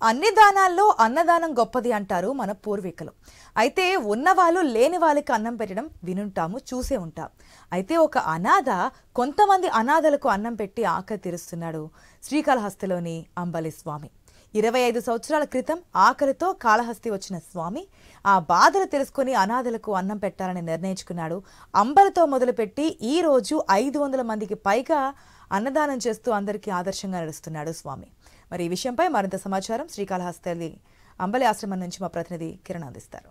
అన్ని దానాల్లో అన్నదానం గొప్పది అంటారు మన పూర్వీకులు అయితే ఉన్నవాళ్ళు లేని వాళ్ళకి అన్నం పెట్టడం వినుంటాము చూసే ఉంటాం అయితే ఒక అనాథ కొంతమంది అనాథలకు అన్నం పెట్టి ఆకలి తీరుస్తున్నాడు శ్రీకాళహస్తిలోని అంబలి స్వామి ఇరవై ఐదు సంవత్సరాల క్రితం ఆకలితో కాళహస్తి వచ్చిన స్వామి ఆ బాధలు తెలుసుకుని అనాథలకు అన్నం పెట్టాలని నిర్ణయించుకున్నాడు అంబలితో మొదలుపెట్టి ఈ రోజు ఐదు వందల మందికి పైగా అన్నదానం చేస్తూ అందరికీ ఆదర్శంగా నడుస్తున్నాడు స్వామి మరి ఈ విషయంపై మరింత సమాచారం శ్రీకాళహస్తి అంబలి ఆశ్రమం నుంచి మా ప్రతినిధి కిరణ్ అందిస్తారు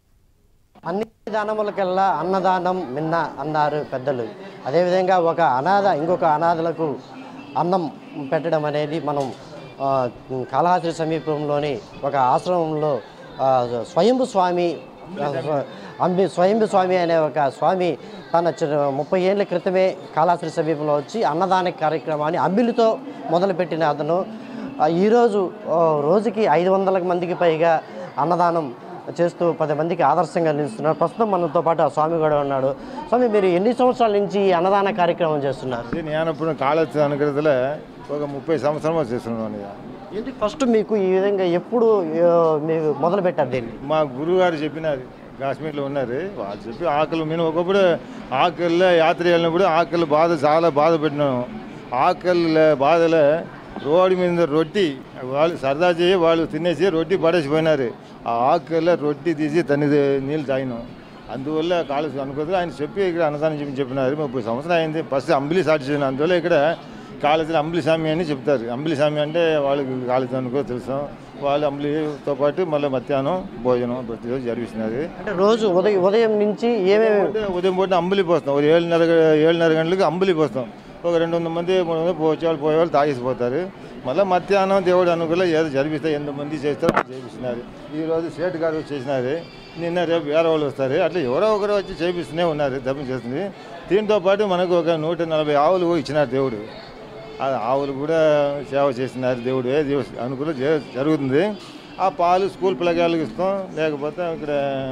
అన్ని దానములకెల్లా అన్నదానం మిన్న అన్నారు పెద్దలు అదేవిధంగా ఒక అనాథ ఇంకొక అనాథలకు అన్నం పెట్టడం అనేది మనం ఆ, కాళహస్తి సమీపంలోని ఒక ఆశ్రమంలో ఆ, స్వయంభు స్వామి ఆ, స్వ- అంబి స్వయంభు స్వామి అనే ఒక స్వామి తన చి- ముప్పై ఏళ్ళ క్రితమే కాళహస్తి సమీపంలో వచ్చి అన్నదాన కార్యక్రమాన్ని అంబిలితో మొదలుపెట్టిన అతను ఆ, ఈరోజు ఆ, రోజుకి ఐదు వందల మందికి పైగా అన్నదానం చేస్తూ పది మందికి ఆదర్శంగా నిలుస్తున్నారు ప్రస్తుతం మనతో పాటు ఆ స్వామి కూడా ఉన్నాడు స్వామి మీరు ఎన్ని సంవత్సరాల నుంచి ఈ అన్నదాన కార్యక్రమం చేస్తున్నారు ఇది నేను ఇప్పుడు కాలేజ్ అనుగ్రహத்தில் ఒక ముప్పై సంవత్సరమా చేస్తున్నాను ఇక. ఎందుకు ఫస్ట్ మీకు ఈ విధంగా ఎప్పుడు ఆ, మీరు మొదలు పెట్టారు దీన్ని మా గురువుగారు చెప్పినారు కాశ్మీర్లో ఉన్నారు వాళ్ళు చెప్పి ఆకలి మేము ఒకప్పుడు ఆకలిలో యాత్ర వెళ్ళినప్పుడు ఆకలి బాధ చాలా బాధ పెట్టినాను ఆకలి బాధలో రోడ్డు మీద రొట్టి వాళ్ళు సరదా చేయి వాళ్ళు తినేసి రొట్టి పడేసిపోయినారు ఆ ఆకలిలో రొట్టి తీసి తన్ని నీళ్ళు తాగినాం అందువల్ల కాలేజ్ అనుకోదు ఆయన చెప్పి ఇక్కడ అన్నదానం చెప్పి చెప్పినారు ముప్పై సంవత్సరం అయింది ఫస్ట్ అంబిలి స్టార్ట్ చేసిన అందువల్ల ఇక్కడ కాలేజీలో అంబిలి స్వామి అని చెప్తారు అంబిలి స్వామి అంటే వాళ్ళకి కాలేజీ అనుకో తెలుసు వాళ్ళు అంబిలితో పాటు మళ్ళీ మధ్యాహ్నం భోజనం ప్రతిరోజు జరిపిస్తున్నారు అంటే రోజు ఉదయం ఉదయం నుంచి ఏమేమి అంటే ఉదయం పూట అంబలి పోస్తాం ఒక ఏడున్నర ఏడున్నర గంటలకు అంబలి పోస్తాం ఒక రెండు వందల మంది మూడు వందలు పోచేవాళ్ళు పోయేవాళ్ళు తాగేసిపోతారు మళ్ళీ మధ్యాహ్నం దేవుడు అనుకూల ఏదో జరిపిస్తే ఎంతమంది చేస్తారో వాళ్ళు చేపిస్తున్నారు ఈరోజు సేట్ గారు చేసినారు నిన్న రేపు వేరే వాళ్ళు వస్తారు అట్లా ఎవరో ఒకరు వచ్చి చేపిస్తూనే ఉన్నారు దప్పం చేస్తుంది దీంతో పాటు మనకు ఒక నూట నలభై ఆవులు ఇచ్చినారు దేవుడు ఆ ఆవులు కూడా సేవ చేస్తున్నారు దేవుడు ఏది అనుకూల జే- జరుగుతుంది ఆ పాలు స్కూల్ పిల్లగాళ్ళకి ఇస్తాం లేకపోతే ఇక్కడ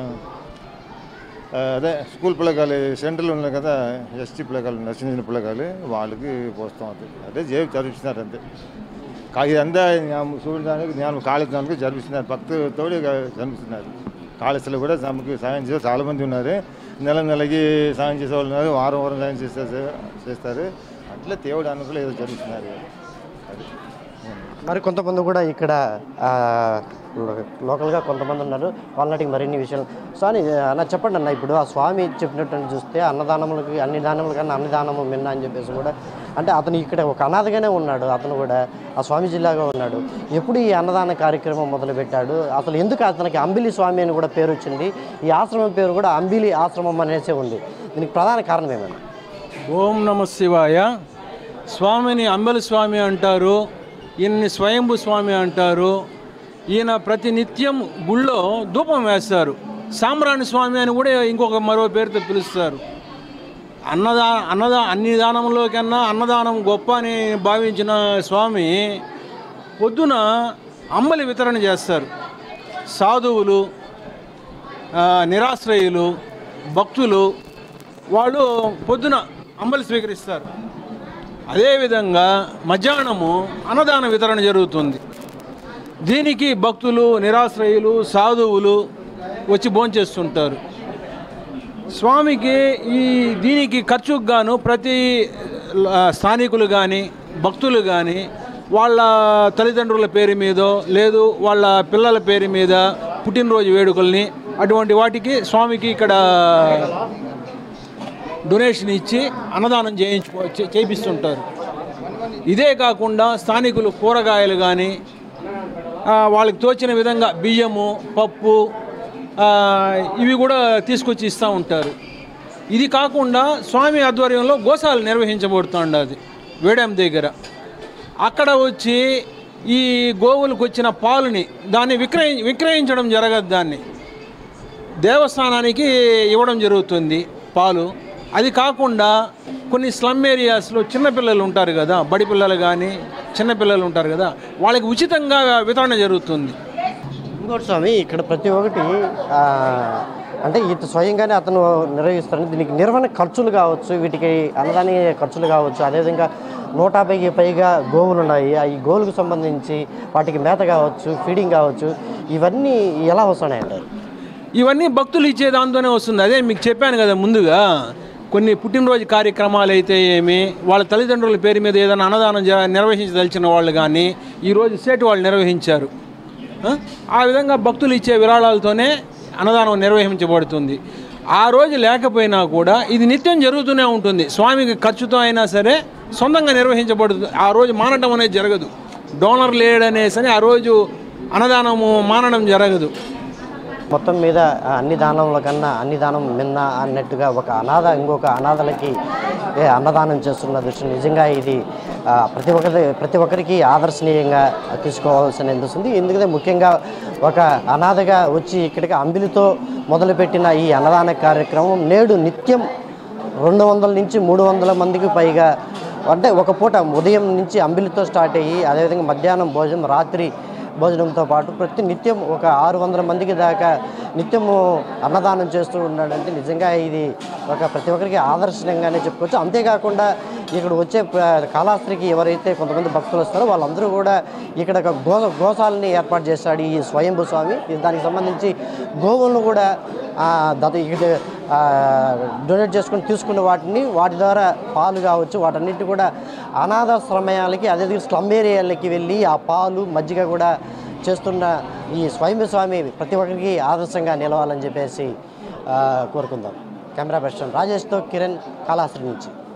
ఆ, అదే స్కూల్ పిల్లగాలు సెంటర్లో ఉన్నాయి కదా ఎస్టీ పిల్లగాలు ఉన్నారు చిన్న చిన్న పిల్లగాలు వాళ్ళకి పోస్తాం అది అదే జేబు జరిపిస్తున్నారు అంతే కా- ఇదంతా జ్ఞానం- చూడడానికి జ్ఞానం కాళేశ్వరానికి జరిపిస్తున్నారు భక్తులతో జరిపిస్తున్నారు కాళేశ్వరంలో కూడా తమకు సాయం చేసే చాలా మంది ఉన్నారు నెల నెలకి సాయం చేసే వాళ్ళు ఉన్నారు వారం వారం సాయం చేస్తే చేస్తారు అట్లా దేవుడు అనుకూల ఏదో జరుగుతున్నారు అది మరి కొంతమంది కూడా ఇక్కడ ఆ, లో- లోకల్గా కొంతమంది ఉన్నారు వాళ్ళకి మరిన్ని విషయాలు స్వామి అన్న చెప్పండి అన్న ఇప్పుడు ఆ స్వామి చెప్పినట్టు చూస్తే అన్నదానములకి అన్ని దానముల కన్నా అన్నదానము మిన్న అని చెప్పేసి కూడా అంటే అతను ఇక్కడ ఒక అనాథగానే ఉన్నాడు అతను కూడా ఆ స్వామి జిల్లాగా ఉన్నాడు ఎప్పుడు ఈ అన్నదాన కార్యక్రమం మొదలుపెట్టాడు అసలు ఎందుకు అతనికి అంబిలి స్వామి అని కూడా పేరు వచ్చింది ఈ ఆశ్రమం పేరు కూడా అంబిలి ఆశ్రమం అనేసే ఉంది దీనికి ప్రధాన కారణం ఏమైనా ఓం నమ శివాయ స్వామిని అంబలి స్వామి అంటారు ఈయన్ని స్వయంభు స్వామి అంటారు ఈయన ప్రతి నిత్యం గుళ్ళో ధూపం వేస్తారు సాంబ్రాణి స్వామి అని కూడా ఇంకొక మరో పేరుతో పిలుస్తారు అన్నదా అన్నదా అన్ని దానంలో కన్నా అన్నదానం గొప్ప అని భావించిన స్వామి పొద్దున అంబలి వితరణ చేస్తారు సాధువులు ఆ, నిరాశ్రయులు భక్తులు వాళ్ళు పొద్దున అంబలి స్వీకరిస్తారు అదేవిధంగా మధ్యాహ్నము అన్నదాన వితరణ జరుగుతుంది దీనికి భక్తులు నిరాశ్రయులు సాధువులు వచ్చి భోంచేస్తుంటారు స్వామికి ఈ దీనికి ఖర్చుకు గాను ప్రతి ఆ, స్థానికులు కానీ భక్తులు కానీ వాళ్ళ తల్లిదండ్రుల పేరు మీదో లేదు వాళ్ళ పిల్లల పేరు మీద పుట్టినరోజు వేడుకల్ని అటువంటి వాటికి స్వామికి ఇక్కడ డొనేషన్ ఇచ్చి అన్నదానం చేయించుకో చే- చేయిస్తుంటారు ఇదే కాకుండా స్థానికులు కూరగాయలు కానీ వాళ్ళకి తోచిన విధంగా బియ్యము పప్పు ఆ, ఇవి కూడా తీసుకొచ్చి ఇస్తూ ఉంటారు ఇది కాకుండా స్వామి ఆధ్వర్యంలో గోశాల నిర్వహించబడుతుండది వేడాం దగ్గర అక్కడ వచ్చి ఈ గోవులకు వచ్చిన పాలుని దాన్ని విక్రయి విక్రయించడం జరగదు దాన్ని దేవస్థానానికి ఇవ్వడం జరుగుతుంది పాలు అది కాకుండా కొన్ని స్లమ్ ఏరియాస్లో చిన్నపిల్లలు ఉంటారు కదా బడి పిల్లలు కానీ చిన్నపిల్లలు ఉంటారు కదా వాళ్ళకి ఉచితంగా వితరణ జరుగుతుంది ఇంకోటి స్వామి ఇక్కడ ప్రతి ఒక్కటి ఆ, అంటే ఇత స్వయంగానే అతను నిర్వహిస్తాడు దీనికి నిర్వహణ ఖర్చులు కావచ్చు వీటికి అన్నదాని ఖర్చులు కావచ్చు అదేవిధంగా నూట యాభైకి పైగా గోవులు ఉన్నాయి ఆ ఈ గోవులకు సంబంధించి వాటికి మేత కావచ్చు ఫీడింగ్ కావచ్చు ఇవన్నీ ఎలా వస్తున్నాయి అంటారు ఇవన్నీ భక్తులు ఇచ్చే దాంతోనే వస్తుంది అదే మీకు చెప్పాను కదా ముందుగా కొన్ని పుట్టినరోజు కార్యక్రమాలు అయితే ఏమి వాళ్ళ తల్లిదండ్రుల పేరు మీద ఏదైనా అన్నదానం జ- నిర్వహించదలిచిన వాళ్ళు కానీ ఈరోజు సేటు వాళ్ళు నిర్వహించారు ఆ? ఆ విధంగా భక్తులు ఇచ్చే విరాళాలతోనే అన్నదానం నిర్వహించబడుతుంది ఆ రోజు లేకపోయినా కూడా ఇది నిత్యం జరుగుతూనే ఉంటుంది స్వామికి ఖర్చుతో అయినా సరే సొంతంగా నిర్వహించబడుతుంది ఆ రోజు మానడం అనేది జరగదు డోనర్ లేడనేసి అని ఆ రోజు అన్నదానము మానడం జరగదు మొత్తం మీద ఆ, అన్ని దానముల కన్నా అన్ని దానం మిన్న అన్నట్టుగా ఒక అనాథ ఇంకొక అనాథలకి ఏ, అన్నదానం చేస్తున్న దృష్టి నిజంగా ఇది ఆ, ప్రతి ఒక్కరి ప్రతి ఒక్కరికి ఆదర్శనీయంగా తీసుకోవాల్సిన ఎందుస్తుంది ఎందుకంటే ముఖ్యంగా ఒక అనాథగా వచ్చి ఇక్కడికి అంబిలితో మొదలుపెట్టిన ఈ అన్నదాన కార్యక్రమం నేడు నిత్యం రెండు వందల నుంచి మూడు వందల మందికి పైగా అంటే ఒక పూట ఉదయం నుంచి అంబిలితో స్టార్ట్ అయ్యి అదేవిధంగా మధ్యాహ్నం భోజనం రాత్రి భోజనంతో పాటు ప్రతి నిత్యం ఒక ఆరు వందల మందికి దాకా నిత్యము అన్నదానం చేస్తూ ఉన్నాడంటే నిజంగా ఇది ఒక ప్రతి ఒక్కరికి ఆదర్శనంగానే చెప్పుకోవచ్చు అంతేకాకుండా ఇక్కడ వచ్చే ప- కాళాస్త్రికి ఎవరైతే కొంతమంది భక్తులు వస్తారో వాళ్ళందరూ కూడా ఇక్కడ ఒక గో గోశాలని ఏర్పాటు చేశాడు ఈ స్వయంభూ స్వామి ఇది దానికి సంబంధించి గోవులను కూడా ఆ, దత ఇక్కడ ఆ, డొనేట్ చేసుకుని తీసుకున్న వాటిని వాటి ద్వారా పాలు కావచ్చు వాటన్నిటి కూడా అనాథాశ్రమయాలకి అదేవిధంగా స్లమ్ ఏరియాలకి వెళ్ళి ఆ పాలు మజ్జిగ కూడా చేస్తున్న ఈ స్వయంభూ స్వామి ప్రతి ఒక్కరికి ఆదర్శంగా నిలవాలని చెప్పేసి ఆ, కోరుకుందాం కెమెరా పర్సన్ రాజేష్తో కిరణ్ కాళాస్త్రి నుంచి